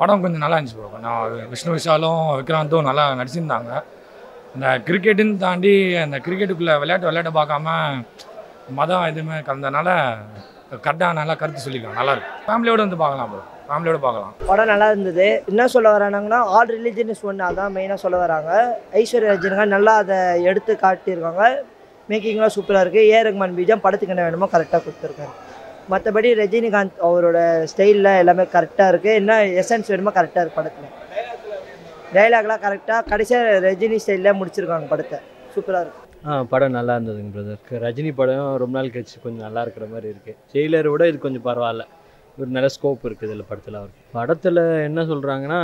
படம் கொஞ்சம் நல்லா இருந்துச்சு ப்ரோ நான் விஷ்ணு விஷாலும் விக்ராந்தும் நல்லா நடிச்சிருந்தாங்க இந்த கிரிக்கெட்டுன்னு தாண்டி அந்த கிரிக்கெட்டுக்குள்ளே விளையாட்டு விளையாட்டு பார்க்காம மதம் எதுவுமே கலந்தனால கரெக்டாக நல்லா கருத்து சொல்லிக்கலாம் நல்லா இருக்கு ஃபேமிலியோடு வந்து பார்க்கலாம் ப்ரோ ஃபேமிலியோடு பார்க்கலாம் படம் நல்லா இருந்தது என்ன சொல்ல வரானாங்கன்னா ஆல் ரிலீஜன் இஸ் ஒன்று அதான் மெயினாக சொல்ல வராங்க ஐஸ்வர்யா ரஜினிகாந்த் நல்லா அதை எடுத்து காட்டியிருக்காங்க மேக்கிங்லாம் சூப்பராக இருக்குது ஏ ரகுமான் பீஜம் படத்துக்கு என்ன வேணுமோ கரெக்டாக கொடுத்துருக்காரு மற்றபடி ரஜினிகாந்த் அவரோட ஸ்டைலில் எல்லாமே கரெக்டாக இருக்குது என்ன எசன்ஸ் வேணுமோ கரெக்டாக இருக்குது படத்தில் டைலாக்லாம் கரெக்டாக கடைசியாக ரஜினி ஸ்டைலில் முடிச்சிருக்காங்க படத்தை சூப்பராக இருக்குது ஆ படம் நல்லா இருந்ததுங்க பிரதர் ரஜினி படம் ரொம்ப நாள் கழிச்சு கொஞ்சம் நல்லா இருக்கிற மாதிரி இருக்குது ஜெயிலரை விட இது கொஞ்சம் பரவாயில்ல ஒரு நல்ல ஸ்கோப் இருக்குது இதில் படத்தில் அவருக்கு படத்தில் என்ன சொல்கிறாங்கன்னா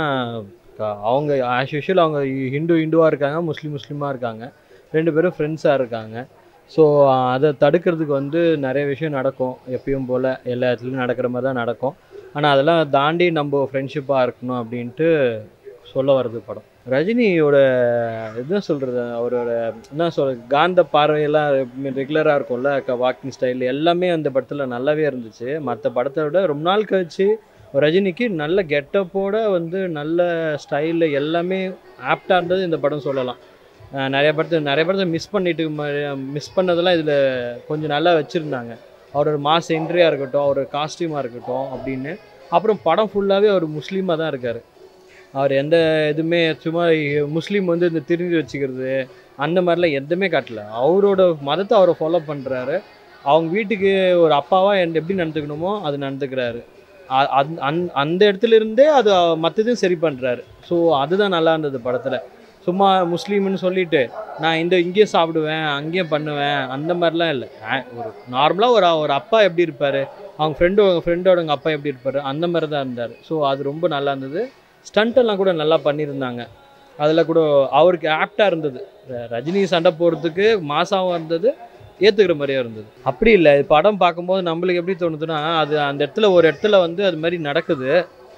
அவங்க ஆஸ் யூஷுவல் அவங்க ஹிந்து ஹிந்துவாக இருக்காங்க முஸ்லீம் முஸ்லீமாக இருக்காங்க ரெண்டு பேரும் ஃப்ரெண்ட்ஸாக இருக்காங்க ஸோ அதை தடுக்கிறதுக்கு வந்து நிறைய விஷயம் நடக்கும் எப்பயும் போல் எல்லா இடத்துலையும் நடக்கிற மாதிரி தான் நடக்கும் ஆனால் அதெல்லாம் தாண்டி நம்ம ஃப்ரெண்ட்ஷிப்பாக இருக்கணும் அப்படின்ட்டு சொல்ல வர்றது படம் ரஜினியோட என்ன சொல்கிறது அவரோட என்ன சொல்ற காந்த பார்வையெல்லாம் ரெகுலராக இருக்கும்ல வாக்கிங் ஸ்டைல் எல்லாமே அந்த படத்தில் நல்லாவே இருந்துச்சு மற்ற படத்தை விட ரொம்ப நாள் கழிச்சு ரஜினிக்கு நல்ல கெட்டப்போட வந்து நல்ல ஸ்டைலில் எல்லாமே ஆப்டாக இருந்தது இந்த படம் சொல்லலாம் அஹ் நிறைய படத்தை நிறைய படத்தை மிஸ் பண்ணிட்டு மிஸ் பண்ணதெல்லாம் இதில் கொஞ்சம் நல்லா வச்சுருந்தாங்க அவரோட மாஸ் என்ட்ரியாக இருக்கட்டும் அவரோட காஸ்டியூமாக இருக்கட்டும் அப்படின்னு அப்புறம் படம் ஃபுல்லாகவே அவர் முஸ்லீமாக தான் இருக்கார் அவர் எந்த இதுவுமே சும்மா முஸ்லீம் வந்து இந்த திரும்பி வச்சுக்கிறது அந்த மாதிரிலாம் எதுவுமே காட்டல அவரோட மதத்தை அவரை ஃபாலோ பண்ணுறாரு அவங்க வீட்டுக்கு ஒரு அப்பாவாக எப்படி நடந்துக்கணுமோ அது நடந்துக்கிறாரு அ- அந்- அந்- அந்த இடத்துல இருந்தே அது மற்றதையும் சரி பண்ணுறாரு ஸோ அதுதான் நல்லா இருந்தது படத்தில் சும்மா முஸ்லீம்னு சொல்லிட்டு நான் இந்த இங்கேயும் சாப்பிடுவேன் அங்கேயும் பண்ணுவேன் அந்த மாதிரிலாம் இல்லை ஒரு நார்மலாக ஒரு ஒரு அப்பா எப்படி இருப்பார் அவங்க ஃப்ரெண்டு அவங்க ஃப்ரெண்டோட அவங்க அப்பா எப்படி இருப்பார் அந்த மாதிரி தான் இருந்தார் ஸோ அது ரொம்ப நல்லா இருந்தது ஸ்டண்ட் எல்லாம் கூட நல்லா பண்ணியிருந்தாங்க அதில் கூட அவருக்கு ஆப்டாக இருந்தது ர- ரஜினி சண்டை போடுறதுக்கு மாசாவும் இருந்தது ஏற்றுக்கிற மாதிரியே இருந்தது அப்படி இல்லை படம் பார்க்கும்போது நம்மளுக்கு எப்படி தோணுதுன்னா அது அந்த இடத்துல ஒரு இடத்துல வந்து அது மாதிரி நடக்குது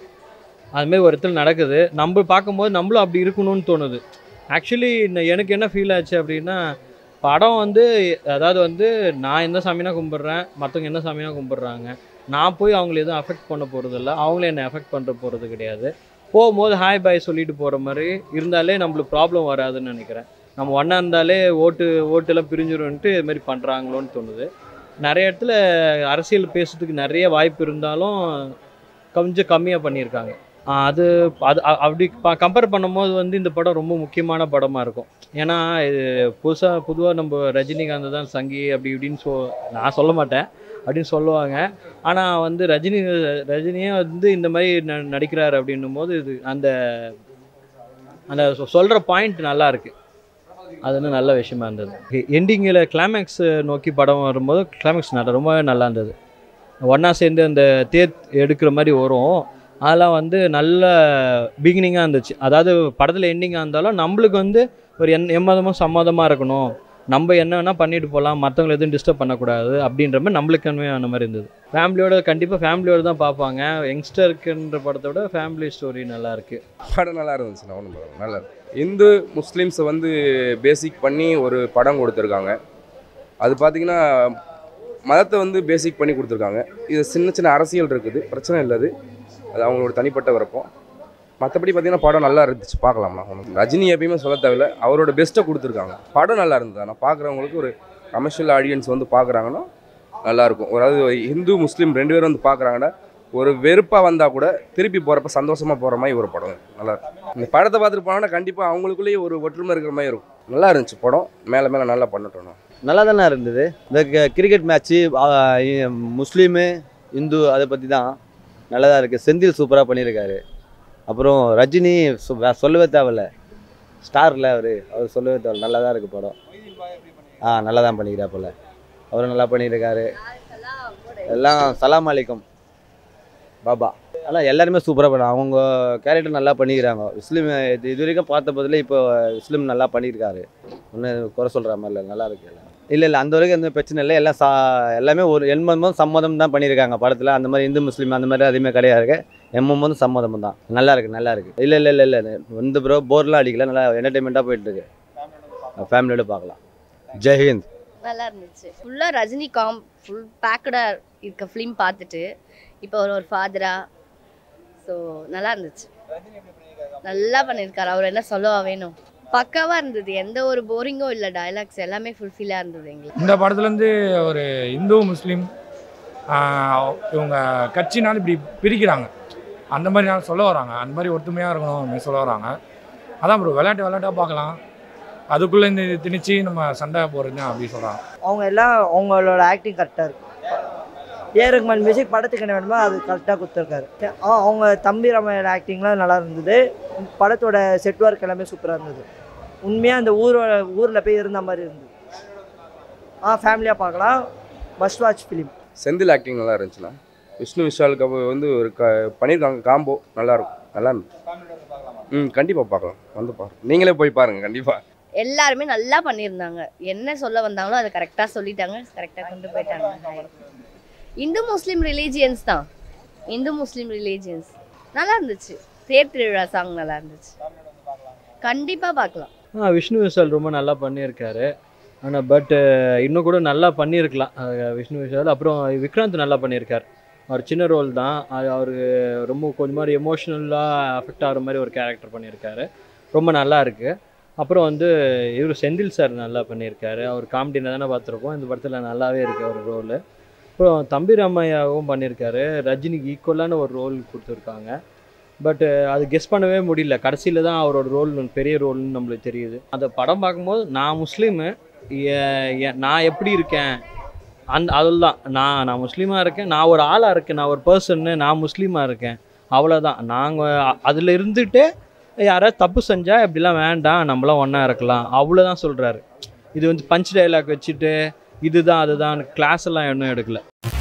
அது மாதிரி ஒரு இடத்துல நடக்குது நம்ம பார்க்கும்போது நம்மளும் அப்படி இருக்கணும்னு தோணுது ஆக்சுவலி எனக்கு என்ன ஃபீல் ஆச்சு அப்படின்னா படம் வந்து அதாவது வந்து நான் எந்த சாமினா கும்பிட்றேன் மற்றவங்க என்ன சாமினா கும்பிட்றாங்க நான் போய் அவங்கள எதுவும் அஃபெக்ட் பண்ண போகிறதில்ல அவங்களே என்னை அஃபெக்ட் பண்ணுற போகிறது கிடையாது போகும்போது ஹாய் பாய் சொல்லிட்டு போகிற மாதிரி இருந்தாலே நம்மளுக்கு ப்ராப்ளம் வராதுன்னு நினைக்கிறேன் நம்ம ஒன்றா இருந்தாலே ஓட்டு ஓட்டெல்லாம் பிரிஞ்சிரும்ன்ட்டு இது மாதிரி பண்ணுறாங்களோன்னு தோணுது நிறைய இடத்துல அரசியல் பேசுறதுக்கு நிறைய வாய்ப்பு இருந்தாலும் கொஞ்சம் கம்மியாக பண்ணியிருக்காங்க ஆஹ் அது அது அ- அப்படி கம்பேர் பண்ணும்போது வந்து இந்த படம் ரொம்ப முக்கியமான படமாக இருக்கும் ஏன்னா இது புதுசாக பொதுவாக நம்ம ரஜினிகாந்த் தான் சங்கி அப்படி இப்படின்னு சொ நான் சொல்ல மாட்டேன் அப்படின்னு சொல்லுவாங்க ஆனால் வந்து ரஜினி ரஜினியே வந்து இந்த மாதிரி ந நடிக்கிறாரு அப்படின்னும் போது இது அந்த அந்த சொ- சொல்ற பாயிண்ட் நல்லா இருக்கு அது வந்து நல்ல விஷயமா இருந்தது எண்டிங்கில் கிளைமேக்ஸ் நோக்கி படம் வரும்போது கிளைமேக்ஸ் நல்லா ரொம்பவே நல்லா இருந்தது ஒன்றா சேர்ந்து அந்த தேர் எடுக்கிற மாதிரி வரும் அதெல்லாம் வந்து நல்ல பிகினிங்காக இருந்துச்சு அதாவது படத்தில் எண்டிங்காக இருந்தாலும் நம்மளுக்கு வந்து ஒரு என் எம்மதமும் சம்மதமாக இருக்கணும் நம்ம என்ன வேணால் பண்ணிட்டு போகலாம் மற்றவங்களை எதுவும் டிஸ்டர்ப் பண்ணக்கூடாது அப்படின்ற மாதிரி நம்மளுக்கு அந்த மாதிரி இருந்தது ஃபேமிலியோட கண்டிப்பாக ஃபேமிலியோட தான் பார்ப்பாங்க யங்ஸ்டருக்குன்ற படத்தை விட ஃபேமிலி ஸ்டோரி நல்லா இருக்கு படம் நல்லா இருந்துச்சு நான் ஒன்றும் படம் நல்லா இருக்கு. இந்து முஸ்லீம்ஸை வந்து பேசிக் பண்ணி ஒரு படம் கொடுத்துருக்காங்க அது பார்த்தீங்கன்னா மதத்தை வந்து பேசிக் பண்ணி கொடுத்துருக்காங்க இது சின்ன சின்ன அரசியல் இருக்குது பிரச்சனை இல்லை அது அது அவங்களோட தனிப்பட்ட விருப்பம் மற்றபடி பார்த்தீங்கன்னா படம் நல்லா இருந்துச்சு பார்க்கலாம்ண்ணா ஒன்றும் ரஜினி எப்பயுமே சொல்ல தேவையில்ல அவரோட பெஸ்ட்டை கொடுத்துருக்காங்க படம் நல்லா இருந்தது ஆனால் பார்க்குறவங்களுக்கு ஒரு கமர்ஷியல் ஆடியன்ஸ் வந்து பார்க்குறாங்கன்னா நல்லாயிருக்கும் ஒரு அதாவது ஹிந்து முஸ்லீம் ரெண்டு பேரும் வந்து பார்க்குறாங்கன்னா ஒரு வெறுப்பாக வந்தால் கூட திருப்பி போகிறப்ப சந்தோஷமாக போகிற மாதிரி ஒரு படம் நல்லா இருக்கும் இந்த படத்தை பார்த்துட்டு போனோன்னா கண்டிப்பாக அவங்களுக்குள்ளேயே ஒரு ஒற்றுமை இருக்கிற மாதிரி இருக்கும் நல்லா இருந்துச்சு படம் மேலே மேலே நல்லா பண்ணட்டும் நல்லா தானே இருந்தது இந்த க- கிரிக்கெட் மேட்ச்சு முஸ்லீமு இந்து அதை பற்றி தான் நல்லா தான் இருக்குது செந்தில் சூப்பராக பண்ணியிருக்காரு அப்புறம் ரஜினி சொ- வே- சொல்லவே தேவையில்ல ஸ்டாரில் அவர் அவர் சொல்லவே தேவையில்ல நல்லா தான் இருக்குது படம் ஆ நல்லா தான் பண்ணிக்கிறாப்புல அவரும் நல்லா பண்ணியிருக்காரு எல்லாம் சலாம் அலைக்கும் பாபா ஆனால் எல்லாருமே சூப்பராக பண்ண அவங்க கேரக்டர் நல்லா பண்ணிக்கிறாங்க முஸ்லீம் இது இது வரைக்கும் பார்த்த பதில் இப்போ முஸ்லீம் நல்லா பண்ணியிருக்காரு ஒன்றும் குறை சொல்கிற மாதிரி இல்லை நல்லா இருக்கு எல்லாம் இல்லை இல்லை அந்த வரைக்கும் எந்த பிரச்சனை இல்லை எல்லாம் சா எல்லாமே ஒரு எண்பதும் சம்மதம் தான் பண்ணியிருக்காங்க படத்தில் அந்த மாதிரி இந்து முஸ்லீம் அந்த மாதிரி எதுவுமே கிடையாது எண்பதும் சம்மதம் தான் நல்லா இருக்கு நல்லா இருக்கு இல்லை இல்லை இல்லை இல்லை எந்த ப்ரோ போர்லாம் அடிக்கல நல்லா என்டர்டைன்மெண்ட்டாக போயிட்டு இருக்கு ஃபேமிலியோட பார்க்கலாம் ஜெய்ஹிந்த் நல்லா இருந்துச்சு ஃபுல்லாக ரஜினி காம் ஃபுல் பேக்கடாக இருக்க ஃபிலிம் பார்த்துட்டு இப்போ ஒரு ஒரு ஃபாதரா ஸோ நல்லா இருந்துச்சு நல்லா பண்ணியிருக்காரு அவர் என்ன சொல்லவா வேணும் பக்காவா இருந்தது எந்த ஒரு போரிங்கும் இல்லை டயலாக்ஸ் எல்லாமே ஃபுல்ஃபில்லாக இருந்தது எங்களுக்கு இந்த படத்துலேருந்து ஒரு இந்து முஸ்லீம் ஆஹ், இவங்க கட்சினால இப்படி பிரிக்கிறாங்க அந்த மாதிரி நான் சொல்ல வராங்க அந்த மாதிரி ஒற்றுமையாக இருக்கணும் அப்படின்னு சொல்ல வராங்க அதான் ப்ரோ விளையாட்டு விளையாட்டாக பார்க்கலாம் அதுக்குள்ளே இந்த இது திணிச்சு நம்ம சண்டை போடுறது அப்படி சொல்கிறாங்க அவங்க எல்லாம் அவங்களோட ஆக்டிங் கரெக்டாக இருக்கு ஏ ரகுமான் மியூசிக் படத்துக்கு என்ன வேணுமோ அது கரெக்டாக கொடுத்துருக்காரு ஆ, அவங்க தம்பி ரமையோட ஆக்டிங்லாம் நல்லா இருந்தது படத்தோட செட் ஒர்க் எல்லாமே சூப்பராக இருந்தது உண்மையாக அந்த ஊரோட ஊரில் போய் இருந்த மாதிரி இருந்தது ஆ ஃபேமிலியாக பார்க்கலாம் must watch film Senthil acting நல்லா இருந்துச்சுண்ணா விஷ்ணு விஷாலுக்கு அப்போ வந்து ஒரு க பண்ணியிருக்காங்க காம்போ நல்லா இருக்கும் நல்லா இருந்துச்சு ம் கண்டிப்பாக பார்க்கலாம் வந்து பாருங்க நீங்களே போய் பாருங்கள் கண்டிப்பாக எல்லாருமே நல்லா பண்ணியிருந்தாங்க என்ன சொல்ல வந்தாங்களோ அதை கரெக்டாக சொல்லிட்டாங்க கரெக்டாக கொண்டு போயிட்டாங்க இந்து முஸ்லீம் ரிலீஜியன்ஸ் தான் இந்து முஸ்லீம் ரிலீஜியன்ஸ் நல்லா இருந்துச்சு தேர் திருவிழா சாங் நல்லா இருந்துச்சு கண்டிப்பாக பார்க்கலாம் ஆ விஷ்ணு விஷால் ரொம்ப நல்லா பண்ணியிருக்காரு ஆனால் பட் இன்னும் கூட நல்லா பண்ணியிருக்கலாம் அஹ் விஷ்ணு விஷால் அப்புறம் விக்ராந்த் நல்லா பண்ணியிருக்கார் அவர் சின்ன ரோல் தான் அது அவர் ரொம்ப கொஞ்சம் மாதிரி எமோஷ்னலாக அஃபெக்ட் ஆகிற மாதிரி ஒரு கேரக்டர் பண்ணியிருக்காரு ரொம்ப நல்லா இருக்குது அப்புறம் வந்து இவர் செந்தில் சார் நல்லா பண்ணியிருக்காரு அவர் காமெடியில் தானே பார்த்துருப்போம் இந்த படத்தில் நல்லாவே இருக்குது அவர் ரோலு அப்புறம் தம்பி ராமையாவும் பண்ணியிருக்காரு ரஜினிக்கு ஈக்குவலான ஒரு ரோல் கொடுத்துருக்காங்க பட் அது கெஸ் பண்ணவே முடியல கடைசியில் தான் அவரோட ரோல் பெரிய ரோல்னு நம்மளுக்கு தெரியுது அந்த படம் பார்க்கும்போது நான் முஸ்லீமு எ- எ- நான் எப்படி இருக்கேன் அந்த அதில் தான் நான் நான் முஸ்லீமாக இருக்கேன் நான் ஒரு ஆளாக இருக்கேன் நான் ஒரு பர்சன்னு நான் முஸ்லீமாக இருக்கேன் அவ்வளோதான் நாங்கள் அதில் இருந்துட்டு யாராவது தப்பு செஞ்சால் இப்படிலாம் வேண்டாம் நம்மளாம் ஒன்றா இருக்கலாம் அவ்வளோதான் சொல்கிறாரு இது வந்து பஞ்ச் டைலாக் வச்சுட்டு இதுதான் அதுதான் கிளாஸ் எல்லாம் இன்னும் எடுக்கல